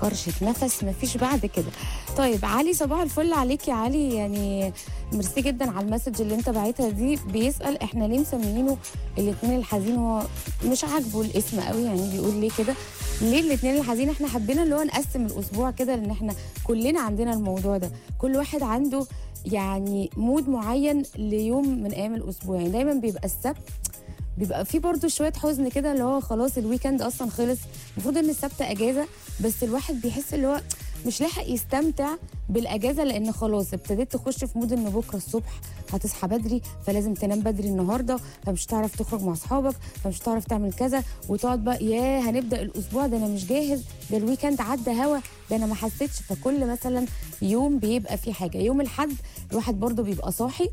كرشة نفس مفيش بعد كده طيب علي صباح الفل عليك يا علي يعني ميرسي جدا على المسج اللي انت باعتها دي بيسال احنا ليه مسميينه الاثنين الحزين هو مش عاجبه الاسم قوي يعني بيقول ليه كده ليه الاثنين الحزين احنا حبينا اللي هو نقسم الاسبوع كده لان احنا كلنا عندنا الموضوع ده كل واحد عنده يعني مود معين ليوم من ايام الاسبوع يعني دايما بيبقى السبت بيبقى في برضه شويه حزن كده اللي هو خلاص الويكند اصلا خلص المفروض ان السبت اجازه بس الواحد بيحس اللي هو مش لاحق يستمتع بالاجازه لان خلاص ابتديت تخش في مود ان بكره الصبح هتصحى بدري فلازم تنام بدري النهارده فمش هتعرف تخرج مع اصحابك فمش هتعرف تعمل كذا وتقعد بقى ياه هنبدا الاسبوع ده انا مش جاهز ده الويكند عدى هوا ده انا ما حسيتش فكل مثلا يوم بيبقى فيه حاجه يوم الحد الواحد برضه بيبقى صاحي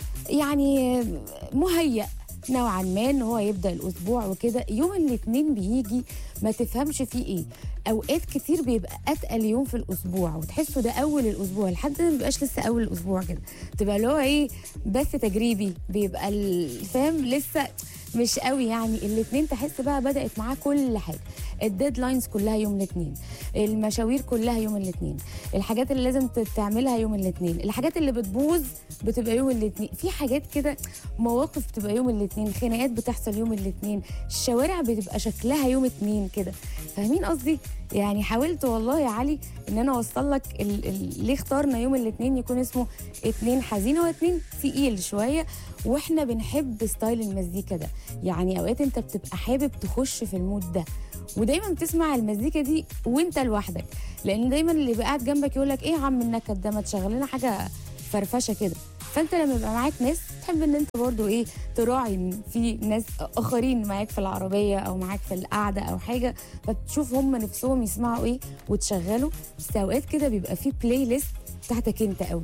يعني مهيأ نوعا ما ان هو يبدا الاسبوع وكده يوم الاثنين بيجي ما تفهمش فيه ايه اوقات كتير بيبقى اتقل يوم في الاسبوع وتحسه ده اول الاسبوع لحد ما بيبقاش لسه اول الاسبوع كده تبقى اللي هو ايه بث تجريبي بيبقى ال- فاهم لسه مش قوي يعني الاثنين تحس بقى بدات معاه كل حاجه الديدلاينز كلها يوم الاثنين المشاوير كلها يوم الاثنين الحاجات اللي لازم ت- تعملها يوم الاثنين الحاجات اللي بتبوظ بتبقى يوم الاثنين في حاجات كده مواقف بتبقى يوم الاثنين خناقات بتحصل يوم الاثنين الشوارع بتبقى شكلها يوم اثنين كده فاهمين قصدي يعني حاولت والله يا علي ان انا اوصل لك ال... ال... ليه اخترنا يوم الاثنين يكون اسمه اتنين حزين هو اتنين تقيل شويه واحنا بنحب ستايل المزيكا ده يعني اوقات انت بتبقى حابب تخش في المود ده ودايما بتسمع المزيكا دي وانت لوحدك لان دايما اللي بقى قاعد جنبك يقول لك ايه يا عم النكد ده ما تشغل لنا حاجه فرفشه كده فانت لما يبقى معاك ناس تحب ان انت برضو ايه تراعي ان في ناس اخرين معاك في العربيه او معاك في القعده او حاجه فتشوف هم نفسهم يسمعوا ايه وتشغلوا بس اوقات كده بيبقى في بلاي ليست بتاعتك انت قوي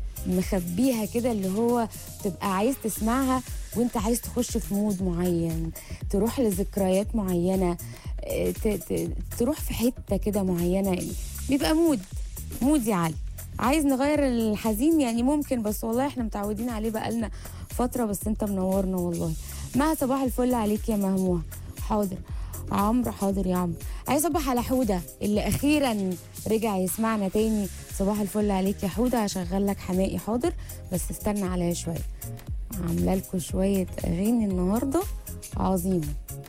مخبيها كده اللي هو تبقى عايز تسمعها وانت عايز تخش في مود معين تروح لذكريات معينه اه، ت- ت- تروح في حته كده معينه يعني بيبقى مود مود يا علي عايز نغير الحزين يعني ممكن بس والله احنا متعودين عليه بقالنا فتره بس انت منورنا والله مع صباح الفل عليك يا مهموه حاضر عمرو حاضر يا عمرو عايز اصبح على حوده اللي اخيرا رجع يسمعنا تاني صباح الفل عليك يا حوده هشغل لك حمائي حاضر بس استنى عليا شويه عامله لكم شويه اغاني النهارده عظيمه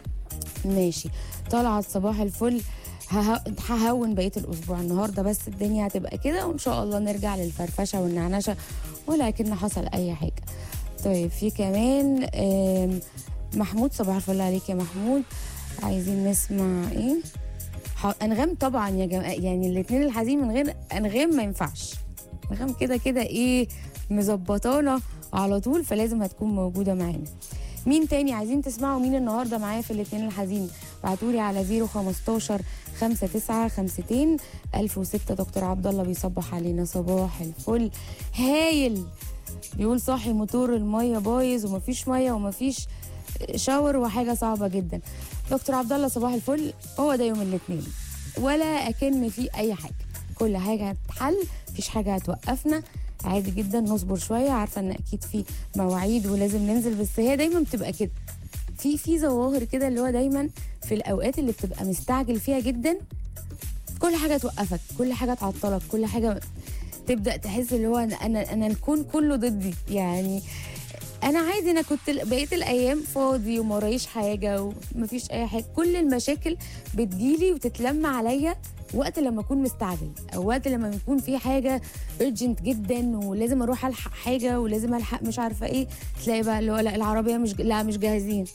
ماشي طلعت صباح الفل هه- ههون بقيه الاسبوع النهارده بس الدنيا هتبقى كده وان شاء الله نرجع للفرفشه والنعنشه ولكن حصل اي حاجه طيب في كمان آم، محمود صباح الفل عليك يا محمود عايزين نسمع ايه ح- انغام طبعا يا جماعه يعني الاثنين الحزين من غير انغام ما ينفعش انغام كده كده ايه مظبطانا على طول فلازم هتكون موجوده معانا مين تاني عايزين تسمعوا مين النهارده معايا في الاثنين الحزين بعتولي على 015 59 52 1006 دكتور عبد الله بيصبح علينا صباح الفل هايل بيقول صاحي موتور الميه بايظ ومفيش ميه ومفيش شاور وحاجه صعبه جدا دكتور عبد الله صباح الفل هو ده يوم الاثنين ولا اكن فيه اي حاجه كل حاجه هتتحل مفيش حاجه هتوقفنا عادي جدا نصبر شويه عارفه ان اكيد في مواعيد ولازم ننزل بس هي دايما بتبقى كده في في ظواهر كده اللي هو دايما في الاوقات اللي بتبقى مستعجل فيها جدا كل حاجه توقفك كل حاجه تعطلك كل حاجه تبدا تحس اللي هو انا انا, أنا الكون كله ضدي يعني انا عادي انا كنت بقيه الايام فاضي وما ورايش حاجه ومفيش اي حاجه كل المشاكل بتجيلي وتتلم عليا وقت لما اكون مستعجل او وقت لما يكون في حاجه urgent جدا ولازم اروح الحق حاجه ولازم الحق مش عارفه ايه تلاقي بقى اللي هو لا العربيه مش لا مش جاهزين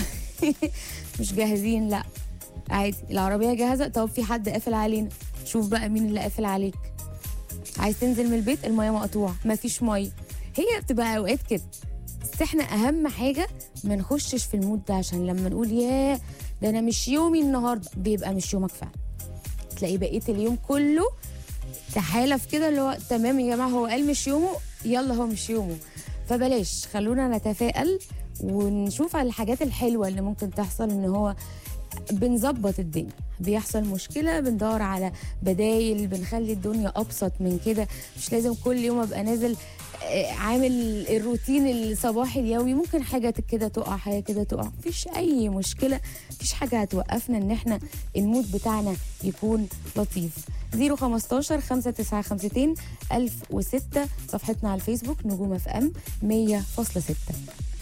مش جاهزين لا عادي العربيه جاهزه طب في حد قافل علينا شوف بقى مين اللي قافل عليك عايز تنزل من البيت الميه مقطوعه مفيش ميه هي بتبقى اوقات كده بس احنا اهم حاجه ما نخشش في المود ده عشان لما نقول ياه ده انا مش يومي النهارده بيبقى مش يومك فعلا تلاقي بقيه اليوم كله تحالف كده اللي هو تمام يا جماعه هو قال مش يومه يلا هو مش يومه فبلاش خلونا نتفائل ونشوف على الحاجات الحلوه اللي ممكن تحصل ان هو بنظبط الدنيا بيحصل مشكلة بندور على بدايل بنخلي الدنيا أبسط من كده مش لازم كل يوم أبقى نازل آه، عامل الروتين الصباحي اليومي ممكن حاجه كده تقع حاجه كده تقع مفيش اي مشكله مفيش حاجه هتوقفنا ان احنا المود بتاعنا يكون لطيف 015 595 1006 صفحتنا على الفيسبوك نجوم اف ام 100.6